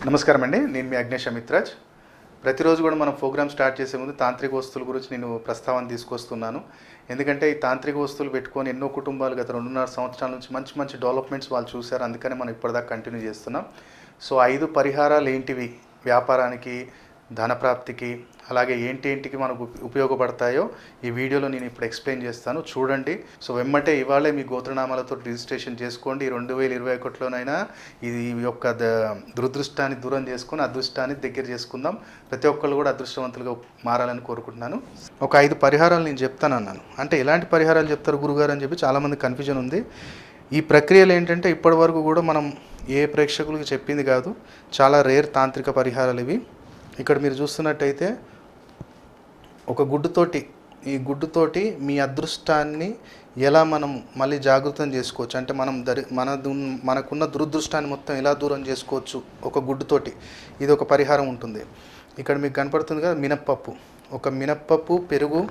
నమస్కారం అండి నేను మీ అగ్నేష్ అమిత్రాజ్ ప్రతిరోజు కూడా మనం ప్రోగ్రామ్ స్టార్ట్ చేసే ముందు తాంత్రిక వస్తువుల గురించి నేను ప్రస్తావన తీసుకొస్తున్నాను ఎందుకంటే ఈ తాంత్రిక వస్తువులు పెట్టుకొని ఎన్నో కుటుంబాలు గత రెండున్నర సంవత్సరాల నుంచి మంచి మంచి డెవలప్మెంట్స్ వాళ్ళు చూశారు అందుకని మనం ఇప్పటిదాకా కంటిన్యూ చేస్తున్నాం సో ఐదు పరిహారాలు ఏంటివి వ్యాపారానికి ధనప్రాప్తికి అలాగే ఏంటి ఏంటికి మనకు ఉప- ఉపయోగపడతాయో ఈ వీడియోలో నేను ఇప్పుడు ఎక్స్ప్లెయిన్ చేస్తాను చూడండి సో వెమ్మటే ఇవాళే మీ గోత్రనామాలతో రిజిస్ట్రేషన్ చేసుకోండి రెండు వేల ఇరవై ఒకటిలోనైనా ఇది ఈ యొక్క ద- దురదృష్టాన్ని దూరం చేసుకొని అదృష్టాన్ని దగ్గర చేసుకుందాం ప్రతి ఒక్కళ్ళు కూడా అదృష్టవంతులుగా మారాలని కోరుకుంటున్నాను ఒక ఐదు పరిహారాలు నేను చెప్తాను అన్నాను అంటే ఎలాంటి పరిహారాలు చెప్తారు గురుగారు అని చెప్పి చాలామంది కన్ఫ్యూజన్ ఉంది ఈ ప్రక్రియలు ఏంటంటే ఇప్పటి వరకు కూడా మనం ఏ ప్రేక్షకులకు చెప్పింది కాదు చాలా రేర్ తాంత్రిక పరిహారాలు ఇవి ఇక్కడ మీరు చూస్తున్నట్టయితే ఒక గుడ్డుతోటి ఈ గుడ్డుతోటి మీ అదృష్టాన్ని ఎలా మనం మళ్ళీ జాగృతం చేసుకోవచ్చు అంటే మనం దరి మన దున్- మనకున్న దురదృష్టాన్ని మొత్తం ఎలా దూరం చేసుకోవచ్చు ఒక గుడ్డుతోటి ఇది ఒక పరిహారం ఉంటుంది ఇక్కడ మీకు కనపడుతుంది కదా మినప్పప్పు ఒక మినప్పప్పు పెరుగు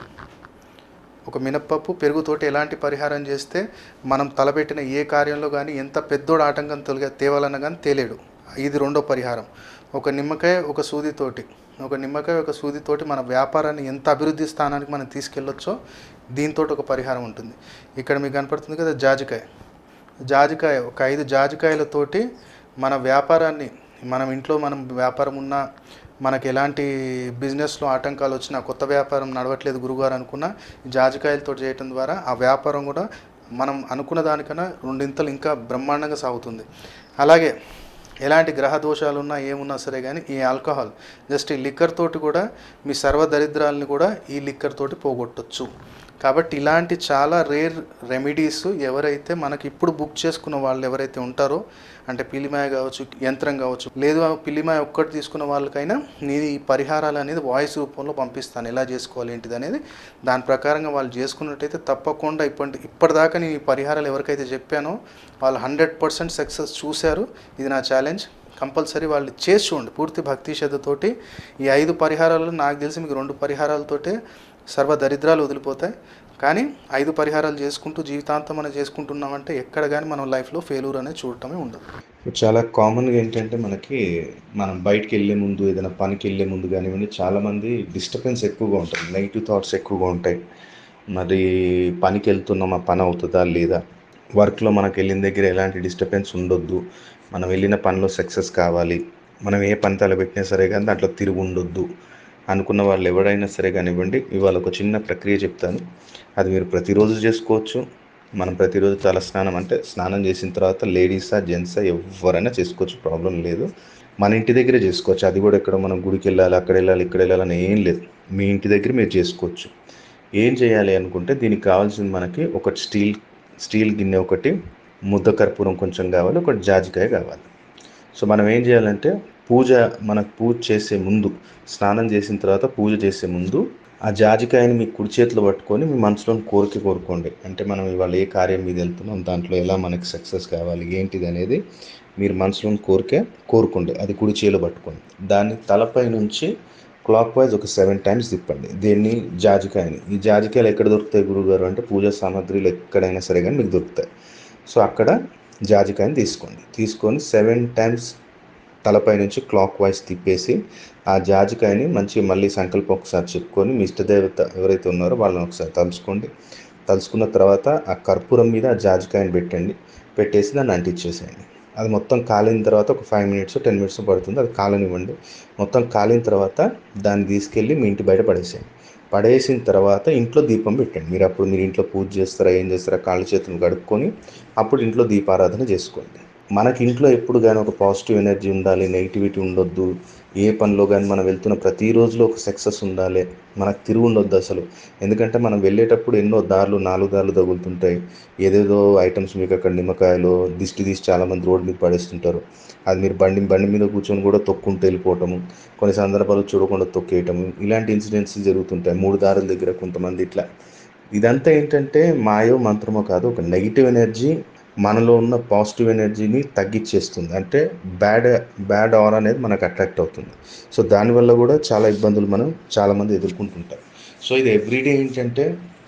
ఒక మినప్పప్పు పెరుగుతోటి ఎలాంటి పరిహారం చేస్తే మనం తలపెట్టిన ఏ కార్యంలో కానీ ఎంత పెద్దోడు ఆటంకం తొలగ తేవాలన్నా కానీ తేలేడు ఇది రెండో పరిహారం ఒక నిమ్మకాయ ఒక సూదితోటి ఒక నిమ్మకాయ ఒక సూదితోటి మన వ్యాపారాన్ని ఎంత అభివృద్ధి స్థానానికి మనం తీసుకెళ్ళొచ్చో దీంతో ఒక పరిహారం ఉంటుంది ఇక్కడ మీకు కనపడుతుంది కదా జాజికాయ జాజికాయ ఒక ఐదు జాజికాయలతోటి మన వ్యాపారాన్ని మనం ఇంట్లో మనం వ్యాపారం ఉన్నా మనకి ఎలాంటి బిజినెస్లో ఆటంకాలు వచ్చినా కొత్త వ్యాపారం నడవట్లేదు గురుగారు అనుకున్నా ఈ జాజికాయలతో చేయటం ద్వారా ఆ వ్యాపారం కూడా మనం అనుకున్న దానికన్నా రెండింతలు ఇంకా బ్రహ్మాండంగా సాగుతుంది అలాగే ఎలాంటి గ్రహ దోషాలు ఉన్నా ఏమున్నా సరే కానీ ఈ ఆల్కహాల్ జస్ట్ ఈ లిక్కర్ తోటి కూడా మీ సర్వ దరిద్రాలని కూడా ఈ లిక్కర్ తోటి పోగొట్టొచ్చు కాబట్టి ఇలాంటి చాలా రేర్ రెమెడీస్ ఎవరైతే మనకి ఇప్పుడు బుక్ చేసుకున్న వాళ్ళు ఎవరైతే ఉంటారో అంటే పిల్లిమాయ కావచ్చు యంత్రం కావచ్చు లేదు ఆ పిల్లిమాయ ఒక్కటి తీసుకున్న వాళ్ళకైనా నేను ఈ పరిహారాలు అనేది వాయిస్ రూపంలో పంపిస్తాను ఎలా చేసుకోవాలి ఏంటిది అనేది దాని ప్రకారంగా వాళ్ళు చేసుకున్నట్టయితే తప్పకుండా ఇప్పటి ఇప్పటిదాకా నేను ఈ పరిహారాలు ఎవరికైతే చెప్పానో వాళ్ళు హండ్రెడ్ పర్సెంట్ సక్సెస్ చూశారు ఇది నా ఛాలెంజ్ కంపల్సరీ వాళ్ళు చేసి చూడండి పూర్తి భక్తి శ్రద్ధతోటి ఈ ఐదు పరిహారాలు నాకు తెలిసి మీకు రెండు పరిహారాలతోటే సర్వ దరిద్రాలు వదిలిపోతాయి కానీ ఐదు పరిహారాలు చేసుకుంటూ జీవితాంతం మనం చేసుకుంటున్నామంటే ఎక్కడ కానీ మనం లైఫ్లో ఫెయిల్యూర్ అనేది చూడటమే ఉండదు చాలా కామన్గా ఏంటంటే మనకి మనం బయటికి వెళ్ళే ముందు ఏదైనా పనికి వెళ్ళే ముందు కానివ్వండి చాలామంది డిస్టర్బెన్స్ ఎక్కువగా ఉంటుంది నెగిటివ్ థాట్స్ ఎక్కువగా ఉంటాయి మరి పనికి వెళ్తున్నాం ఆ పని అవుతుందా లేదా వర్క్లో మనకు వెళ్ళిన దగ్గర ఎలాంటి డిస్టర్బెన్స్ ఉండొద్దు మనం వెళ్ళిన పనిలో సక్సెస్ కావాలి మనం ఏ పని తలపెట్టినా సరే కానీ దాంట్లో తిరుగు ఉండొద్దు అనుకున్న వాళ్ళు ఎవరైనా సరే కానివ్వండి ఇవాళ ఒక చిన్న ప్రక్రియ చెప్తాను అది మీరు ప్రతిరోజు చేసుకోవచ్చు మనం ప్రతిరోజు తల స్నానం అంటే స్నానం చేసిన తర్వాత లేడీసా జెంట్సా ఎవరైనా చేసుకోవచ్చు ప్రాబ్లం లేదు మన ఇంటి దగ్గరే చేసుకోవచ్చు అది కూడా ఇక్కడ మనం గుడికి వెళ్ళాలి అక్కడ వెళ్ళాలి ఇక్కడ వెళ్ళాలని ఏం లేదు మీ ఇంటి దగ్గర మీరు చేసుకోవచ్చు ఏం చేయాలి అనుకుంటే దీనికి కావాల్సింది మనకి ఒక స్టీల్ స్టీల్ గిన్నె ఒకటి ముద్ద కర్పూరం కొంచెం కావాలి ఒక జాజికాయ కావాలి సో మనం ఏం చేయాలంటే పూజ మనకు పూజ చేసే ముందు స్నానం చేసిన తర్వాత పూజ చేసే ముందు ఆ జాజికాయని మీ కుడి చేతిలో పట్టుకొని మీ మనసులో కోరిక కోరుకోండి అంటే మనం ఇవాళ ఏ కార్యం మీద వెళ్తున్నాం దాంట్లో ఎలా మనకి సక్సెస్ కావాలి ఏంటిది అనేది మీరు మనసులో కోరిక కోరుకోండి అది కుడి చేతిలో పట్టుకోండి దాన్ని తలపై నుంచి క్లాక్ వైజ్ ఒక సెవెన్ టైమ్స్ తిప్పండి దీన్ని జాజికాయని ఈ జాజికాయలు ఎక్కడ దొరుకుతాయి గురుగారు అంటే పూజా సామాగ్రిలు ఎక్కడైనా సరే కానీ మీకు దొరుకుతాయి సో అక్కడ జాజికాయని తీసుకోండి తీసుకొని సెవెన్ టైమ్స్ తలపై నుంచి క్లాక్ వైజ్ తిప్పేసి ఆ జాజికాయని మంచిగా మళ్ళీ సంకల్పం ఒకసారి చెప్పుకొని మీ ఇష్టదేవత ఎవరైతే ఉన్నారో వాళ్ళని ఒకసారి తలుచుకోండి తలుచుకున్న తర్వాత ఆ కర్పూరం మీద ఆ జాజికాయని పెట్టండి పెట్టేసి దాన్ని అంటించేసేయండి అది మొత్తం కాలిన తర్వాత ఒక ఫైవ్ మినిట్స్ టెన్ మినిట్స్ పడుతుంది అది కాలనివ్వండి మొత్తం కాలిన తర్వాత దాన్ని తీసుకెళ్ళి మీ ఇంటి బయట పడేసేయండి పడేసిన తర్వాత ఇంట్లో దీపం పెట్టండి మీరు అప్పుడు మీరు ఇంట్లో పూజ చేస్తారా ఏం చేస్తారా కాళ్ళు చేతులు కడుక్కొని అప్పుడు ఇంట్లో దీపారాధన చేసుకోండి మనకి ఇంట్లో ఎప్పుడు కానీ ఒక పాజిటివ్ ఎనర్జీ ఉండాలి నెగిటివిటీ ఉండొద్దు ఏ పనిలో కానీ మనం వెళ్తున్న ప్రతి రోజులో ఒక సక్సెస్ ఉండాలి మనకు తిరుగు ఉండొద్దు అసలు ఎందుకంటే మనం వెళ్ళేటప్పుడు ఎన్నో దారులు నాలుగు దారులు తగులుతుంటాయి ఏదేదో ఐటమ్స్ మీకు అక్కడ నిమ్మకాయలు దిష్టి తీసి చాలామంది రోడ్డు మీద పడేస్తుంటారు అది మీరు బండి బండి మీద కూర్చొని కూడా తొక్కుంటూ వెళ్ళిపోవటము కొన్ని సందర్భాలు చూడకుండా తొక్కేయటము ఇలాంటి ఇన్సిడెంట్స్ జరుగుతుంటాయి మూడు దారుల దగ్గర కొంతమంది ఇట్లా ఇదంతా ఏంటంటే మాయో మంత్రమో కాదు ఒక నెగిటివ్ ఎనర్జీ మనలో ఉన్న పాజిటివ్ ఎనర్జీని తగ్గించేస్తుంది అంటే బ్యాడ్ బ్యాడ్ ఆర్ అనేది మనకు అట్రాక్ట్ అవుతుంది సో దానివల్ల కూడా చాలా ఇబ్బందులు మనం చాలామంది ఎదుర్కొంటుంటారు సో ఇది ఎవ్రీడే ఏంటంటే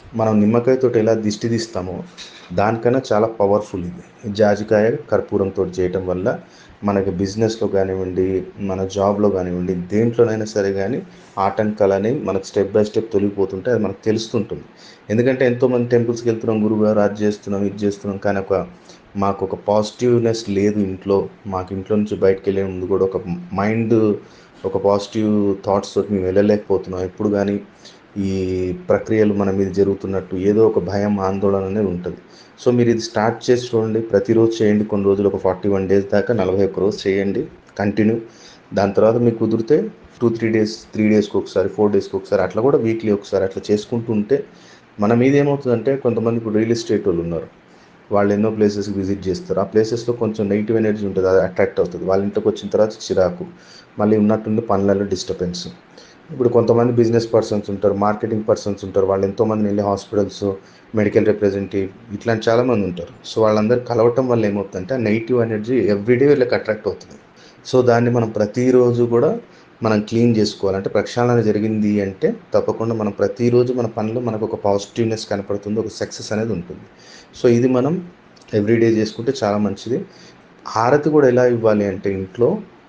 మనం నిమ్మకాయతో ఎలా దిష్టి తీస్తామో దానికన్నా చాలా పవర్ఫుల్ ఇది ఈ జాజికాయ కర్పూరంతో చేయటం వల్ల మనకి బిజినెస్లో కానివ్వండి మన జాబ్లో కానివ్వండి దేంట్లోనైనా సరే కానీ ఆటంకాలు అనేవి మనకు స్టెప్ బై స్టెప్ తొలగిపోతుంటే అది మనకు తెలుస్తుంటుంది ఎందుకంటే ఎంతోమంది టెంపుల్స్కి వెళ్తున్నాం గురువుగారు అది చేస్తున్నాం ఇది చేస్తున్నాం కానీ ఒక మాకు ఒక పాజిటివ్నెస్ లేదు ఇంట్లో మాకు ఇంట్లో నుంచి బయటకు వెళ్ళే ముందు కూడా ఒక మైండ్ ఒక పాజిటివ్ థాట్స్ తోటి మేము వెళ్ళలేకపోతున్నాం ఎప్పుడు కానీ ఈ ప్రక్రియలు మన మీద జరుగుతున్నట్టు ఏదో ఒక భయం ఆందోళన అనేది ఉంటుంది సో మీరు ఇది స్టార్ట్ చేసి చూడండి ప్రతిరోజు చేయండి కొన్ని రోజులు ఒక ఫార్టీ వన్ డేస్ దాకా నలభై ఒక్క రోజు చేయండి కంటిన్యూ దాని తర్వాత మీకు కుదిరితే టూ త్రీ డేస్ త్రీ డేస్కి ఒకసారి ఫోర్ డేస్కి ఒకసారి అట్లా కూడా వీక్లీ ఒకసారి అట్లా చేసుకుంటూ ఉంటే మన మీద ఏమవుతుందంటే కొంతమంది ఇప్పుడు రియల్ ఎస్టేట్ వాళ్ళు ఉన్నారు వాళ్ళు ఎన్నో ప్లేసెస్కి విజిట్ చేస్తారు ఆ ప్లేసెస్లో కొంచెం నెగిటివ్ ఎనర్జీ ఉంటుంది అది అట్రాక్ట్ అవుతుంది వాళ్ళ ఇంటికి వచ్చిన తర్వాత చిరాకు మళ్ళీ ఉన్నట్టుండి పనులలో డిస్టర్బెన్స్ ఇప్పుడు కొంతమంది బిజినెస్ పర్సన్స్ ఉంటారు మార్కెటింగ్ పర్సన్స్ ఉంటారు వాళ్ళు ఎంతోమంది వెళ్ళి హాస్పిటల్స్ మెడికల్ రిప్రజెంటేటివ్ ఇట్లాంటి చాలామంది ఉంటారు సో వాళ్ళందరూ కలవటం వల్ల ఏమవుతుందంటే ఆ నెగిటివ్ ఎనర్జీ ఎవ్రీడే వీళ్ళకి అట్రాక్ట్ అవుతుంది సో దాన్ని మనం ప్రతిరోజు కూడా మనం క్లీన్ చేసుకోవాలి అంటే ప్రక్షాళన జరిగింది అంటే తప్పకుండా మనం ప్రతిరోజు మన పనిలో మనకు ఒక పాజిటివ్నెస్ కనపడుతుంది ఒక సక్సెస్ అనేది ఉంటుంది సో ఇది మనం ఎవ్రీడే చేసుకుంటే చాలా మంచిది హారతి కూడా ఎలా ఇవ్వాలి అంటే ఇంట్లో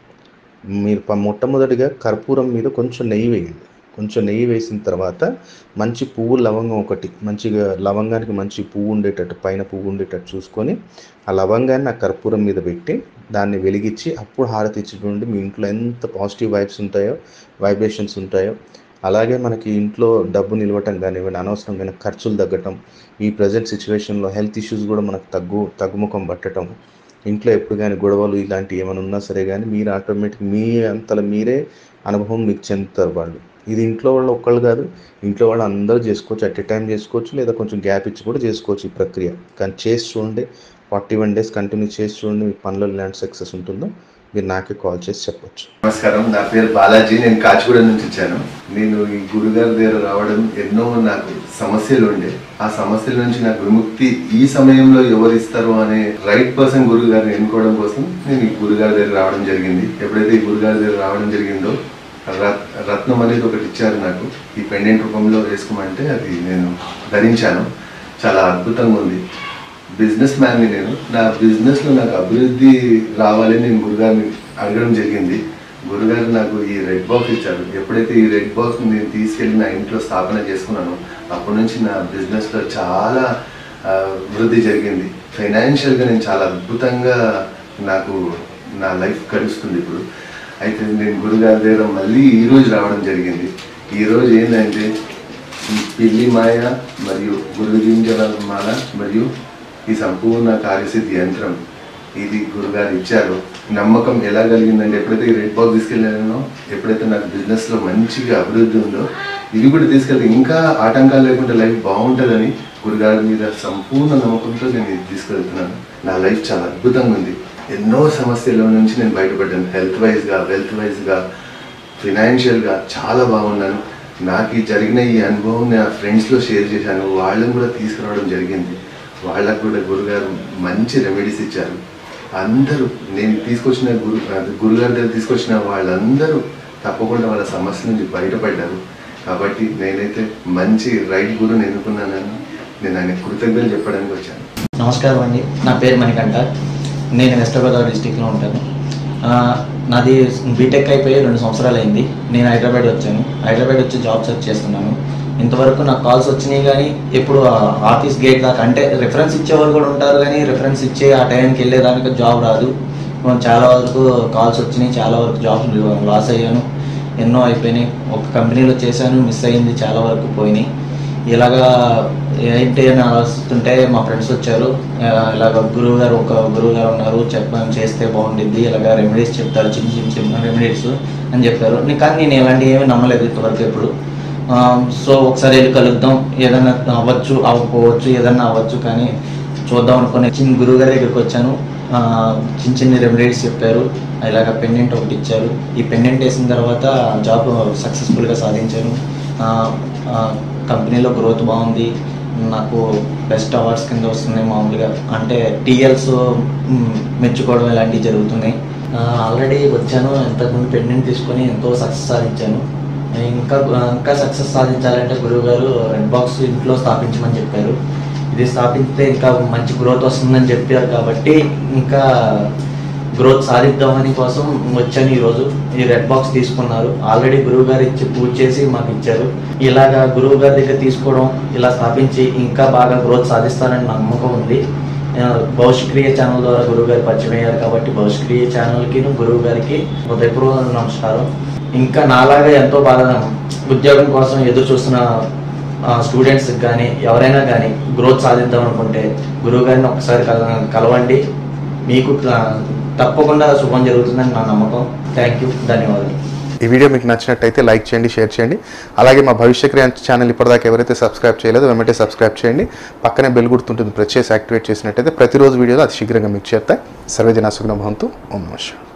మీరు ప- మొట్టమొదటిగా కర్పూరం మీద కొంచెం నెయ్యి వేయండి కొంచెం నెయ్యి వేసిన తర్వాత మంచి పువ్వు లవంగం ఒకటి మంచిగా లవంగానికి మంచి పువ్వు ఉండేటట్టు పైన పువ్వు ఉండేటట్టు చూసుకొని ఆ లవంగాన్ని ఆ కర్పూరం మీద పెట్టి దాన్ని వెలిగించి అప్పుడు హారతి ఇచ్చినటువంటి మీ ఇంట్లో ఎంత పాజిటివ్ వైబ్స్ ఉంటాయో వైబ్రేషన్స్ ఉంటాయో అలాగే మనకి ఇంట్లో డబ్బు నిలవటం కానివ్వండి అనవసరంగా ఖర్చులు తగ్గటం ఈ ప్రజెంట్ సిచ్యువేషన్లో హెల్త్ ఇష్యూస్ కూడా మనకు తగ్గు తగ్గుముఖం పట్టడం ఇంట్లో ఎప్పుడు కానీ గొడవలు ఇలాంటివి ఏమైనా ఉన్నా సరే కానీ మీరు ఆటోమేటిక్ మీ అంతలో మీరే అనుభవం మీకు చెందుతారు వాళ్ళు ఇది ఇంట్లో వాళ్ళు ఒక్కళ్ళు కాదు ఇంట్లో వాళ్ళు అందరూ చేసుకోవచ్చు అట్ ఎ టైం చేసుకోవచ్చు లేదా కొంచెం గ్యాప్ ఇచ్చి కూడా చేసుకోవచ్చు ఈ ప్రక్రియ కానీ చేసి చూడండి ఫార్టీ వన్ డేస్ కంటిన్యూ చేసి చూడండి మీ పనిలో ఎలాంటి సక్సెస్ ఉంటుందో మీరు నాకే కాల్ చేసి చెప్పొచ్చు నమస్కారం నా పేరు బాలాజీ నేను కాచిగూడ నుంచి వచ్చాను నేను ఈ గురుగారి దగ్గర రావడం ఎన్నో నాకు సమస్యలు ఉండే ఆ సమస్యల నుంచి నాకు విముక్తి ఈ సమయంలో ఎవరు ఇస్తారు అనే రైట్ పర్సన్ గురువు గారిని ఎన్నుకోవడం కోసం నేను ఈ గురుగారి దగ్గర రావడం జరిగింది ఎప్పుడైతే ఈ గురుగారి దగ్గర రావడం జరిగిందో రత్- రత్నం అనేది ఒకటి ఇచ్చారు నాకు ఈ పెండెంట్ రూపంలో వేసుకోమంటే అది నేను ధరించాను చాలా అద్భుతంగా ఉంది బిజినెస్ మ్యాన్ని నేను నా బిజినెస్లో నాకు అభివృద్ధి రావాలని నేను గురుగారిని అడగడం జరిగింది గురుగారు నాకు ఈ రెడ్ బాక్స్ ఇచ్చారు ఎప్పుడైతే ఈ రెడ్ బాక్స్ నేను తీసుకెళ్ళి నా ఇంట్లో స్థాపన చేసుకున్నానో అప్పటి నుంచి నా బిజినెస్లో చాలా ఆ, వృద్ధి జరిగింది ఫైనాన్షియల్గా నేను చాలా అద్భుతంగా నాకు నా లైఫ్ గడుస్తుంది ఇప్పుడు అయితే నేను గురుగారి దగ్గర మళ్ళీ ఈ రోజు రావడం జరిగింది ఈ రోజు ఏంటంటే ఈ పిల్లి మాయ మరియు గురుగింజల మాల మరియు ఈ సంపూర్ణ కార్యసిద్ధి యంత్రం ఇది గురుగారు ఇచ్చారు నమ్మకం ఎలా కలిగిందంటే ఎప్పుడైతే ఈ రెడ్ బాక్స్ తీసుకెళ్ళానో ఎప్పుడైతే నాకు బిజినెస్లో మంచిగా అభివృద్ధి ఉందో ఇవి కూడా తీసుకెళ్తే ఇంకా ఆటంకాలు లేకుండా లైఫ్ బాగుంటుందని గురుగారి మీద సంపూర్ణ నమ్మకంతో నేను ఇది తీసుకెళ్తున్నాను నా లైఫ్ చాలా అద్భుతంగా ఉంది ఎన్నో సమస్యల నుంచి నేను బయటపడ్డాను హెల్త్ వైజ్గా వెల్త్ వైజ్గా ఫినాన్షియల్గా చాలా బాగున్నాను నాకు ఈ జరిగిన ఈ అనుభవం నా ఫ్రెండ్స్లో షేర్ చేశాను వాళ్ళని కూడా తీసుకురావడం జరిగింది వాళ్ళకు కూడా గురుగారు మంచి రెమెడీస్ ఇచ్చారు అందరూ నేను తీసుకొచ్చిన గురు అది గురుగారి దగ్గర తీసుకొచ్చిన వాళ్ళందరూ తప్పకుండా వాళ్ళ సమస్య నుంచి బయటపడ్డారు కాబట్టి నేనైతే మంచి రైట్ గురుని ఎన్నుకున్నానని నేను ఆయన కృతజ్ఞతలు చెప్పడానికి వచ్చాను నమస్కారం అండి నా పేరు మణికంఠ నేను వెస్ట్ గోదావరి డిస్టిక్లో ఉంటాను ఆ, నాది బీటెక్ అయిపోయి రెండు సంవత్సరాలు అయింది నేను హైదరాబాద్ వచ్చాను హైదరాబాద్ వచ్చి జాబ్ సెర్చ్ చేస్తున్నాను ఇంతవరకు నాకు కాల్స్ వచ్చినాయి కానీ ఎప్పుడు ఆ ఆఫీస్ గేట్ దాకా అంటే రిఫరెన్స్ ఇచ్చేవాళ్ళు కూడా ఉంటారు కానీ రిఫరెన్స్ ఇచ్చే ఆ టైంకి వెళ్ళేదానికి జాబ్ రాదు చాలా వరకు కాల్స్ వచ్చినాయి చాలా వరకు జాబ్స్ లాస్ అయ్యాను ఎన్నో అయిపోయినాయి ఒక కంపెనీలో చేశాను మిస్ అయింది చాలా వరకు పోయినాయి ఇలాగా ఏంటి అని ఆలోచిస్తుంటే మా ఫ్రెండ్స్ వచ్చారు ఆ, ఇలాగ గురువు గారు ఒక గురువు గారు ఉన్నారు చెప్పాను చేస్తే బాగుంటుంది ఇలాగ రెమెడీస్ చెప్తారు చిన్న చిన్న చిన్న రెమెడీస్ అని చెప్పారు నీ- కానీ నేను ఎలాంటి ఏమీ నమ్మలేదు ఇంతవరకు ఎప్పుడు ఆ, సో ఒకసారి వెళ్ళి కలుద్దాం ఏదైనా అవ్వచ్చు అవ్వకపోవచ్చు ఏదైనా అవ్వచ్చు కానీ చూద్దాం అనుకుని చిన్న గురువు గారి దగ్గరికి వచ్చాను ఆ, చిన్న చిన్న రెమెడీస్ చెప్పారు ఇలాగ పెండెంట్ ఒకటి ఇచ్చారు ఈ పెండెంట్ వేసిన తర్వాత జాబ్ సక్సెస్ఫుల్గా సాధించాను ఆ, ఆ, కంపెనీలో గ్రోత్ బాగుంది నాకు బెస్ట్ అవార్డ్స్ కింద వస్తున్నాయి మామూలుగా అంటే టీఎల్స్ మెచ్చుకోవడం ఇలాంటివి జరుగుతున్నాయి ఆల్రెడీ వచ్చాను ఇంతకుముందు పెండెంట్ తీసుకొని ఎంతో సక్సెస్ సాధించాను ఇంకా ఇంకా సక్సెస్ సాధించాలంటే గురువు గారు రెడ్ బాక్స్ ఇంట్లో స్థాపించమని చెప్పారు ఇది స్థాపిస్తే ఇంకా మంచి గ్రోత్ వస్తుందని చెప్పారు కాబట్టి ఇంకా గ్రోత్ సాధిద్దామని కోసం వచ్చాను ఈరోజు ఈ రెడ్ బాక్స్ తీసుకున్నారు ఆల్రెడీ గురువు గారు ఇచ్చి పూజ చేసి మాకు ఇచ్చారు ఇలాగా గురువు గారి దగ్గర తీసుకోవడం ఇలా స్థాపించి ఇంకా బాగా గ్రోత్ సాధిస్తానని నమ్మకం ఉంది ఆ, భవిష్క్రియ ఛానల్ ద్వారా గురువు గారు పరిచయం అయ్యారు కాబట్టి భవిష్క్రియ ఛానల్కి గురువు గారికి హృదయపూర్వక నమస్కారం ఇంకా నాలాగా ఎంతో బాగా ఉద్యోగం కోసం ఎదురు చూస్తున్న స్టూడెంట్స్కి కానీ ఎవరైనా కానీ గ్రోత్ సాధిద్దాం అనుకుంటే గురువు గారిని ఒకసారి కల- కలవండి మీకు ఆ, తప్పకుండా శుభం జరుగుతుందని నా నమ్మకం థ్యాంక్ యూ ధన్యవాదాలు ఈ వీడియో మీకు నచ్చినట్టయితే లైక్ చేయండి షేర్ చేయండి అలాగే మా భవిష్య క్రియ ఛానల్ ఇప్పటిదాకా ఎవరైతే సబ్స్క్రైబ్ చేయలేదో వెంటనే సబ్స్క్రైబ్ చేయండి పక్కనే బెల్ గుర్తుంటుంది ప్రెస్ చేసి యాక్టివేట్ చేసినట్టయితే ప్రతిరోజు వీడియోలో అతి శీఘ్రంగా మీకు చేస్తాయి సర్వేజన సుగ్న భవంతు ఓం నమస్కారం